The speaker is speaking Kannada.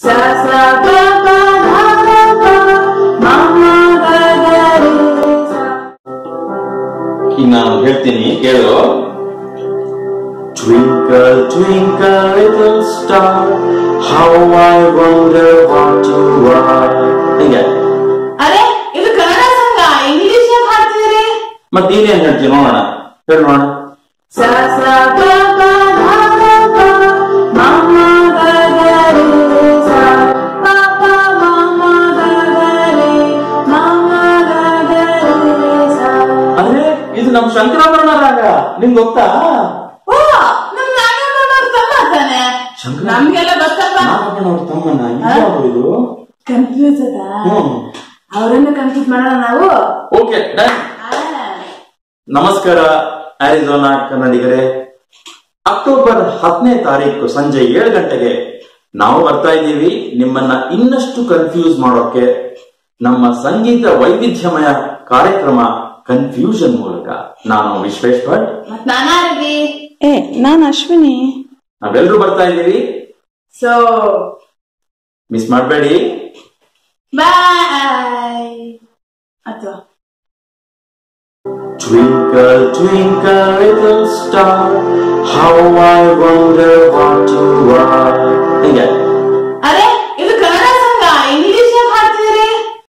ಸ ಸ ಪ ಪ ಧ ಧ ಪ ಮ ಮ ಗ ಗ ರಿ ಸ ಈಗ ನಾನು ಹೇಳ್ತೀನಿ ಕೇಳು Twinkle, twinkle, little star, how I wonder what you are. ಹೀಗೆ ಅರೆ ಇದು ಕನ್ನಡ ಸಂಘ ಇಂಗ್ಲಿಷ್ ಯಾಕೆ ಹಾಡ್ತಿದ್ದೀರಿ ಮತ್ತೆ ನೀನೇನ್ ಹೇಳ್ತೀವಿ ನೋಡೋಣ ಹೇಳಿ ನೋಡೋಣ ಸ ಸ ಪ ಪ ಧ ಧ ಪ ಮ ಮ ಗ ಗ ರಿ ಸ ಪ ಪ ಮ ಮ ಗ ಗ ರಿ ಮ ಮ ಗ ಗ ರಿ ಸ ಅರೆ ಇದು ನಮ್ ಶಂಕರಾಭರಣ ರಾಗ ನಿಮ್ಗೆ ಗೊತ್ತಾ ಓ ನಮ್ ನಾಗಮ್ಮನವ್ರ ತಮ್ಮ ತಾನೆ ಶಂಕರ ನಮ್ಗೆಲ್ಲ ಗೊತ್ತಪ್ಪ ನಾಗಪ್ಪನ ಅವ್ರ ತಮ್ಮನ ಇದ್ಯಾವ್ದು ಇದು ಕನ್ಫ್ಯೂಸ್ ಅದ ಹ್ಮ್ ಅವರನ್ನ ಕನ್ಫ್ಯೂಸ್ ಮಾಡೋಣ ನಾವು ಓಕೆ ಡನ್ ನಮಸ್ಕಾರ ಆರಿಜೋನಾ ಕನ್ನಡಿಗರೇ ಅಕ್ಟೋಬರ್ ಹತ್ತನೇ ತಾರೀಕು ಸಂಜೆ ಏಳು ಗಂಟೆಗೆ ನಾವು ಬರ್ತಾ ಇದ್ದೀವಿ ನಿಮ್ಮನ್ನ ಇನ್ನಷ್ಟು ಕನ್ಫ್ಯೂಸ್ ಮಾಡೋಕೆ ನಮ್ಮ ಸಂಗೀತ ವೈವಿಧ್ಯಮಯ ಕಾರ್ಯಕ್ರಮ ಕನ್ಫ್ಯೂಷನ್ ಮೂಲಕ ನಾನು ವಿಶ್ವೇಶ್ ಭಟ್ ಮತ್ ನಾನಾರಿವಿ ಏ ನಾನ್ ಅಶ್ವಿನಿ ನಾವೆಲ್ಲರೂ ಬರ್ತಾ ಇದ್ದೀವಿ ಸೊ ಮಿಸ್ ಮಾಡಬೇಡಿ ಬಾಯ್ ಅಥವಾ Twinkle, twinkle, little star, how I wonder what you are. ಹೀಗೆ ಅರೆ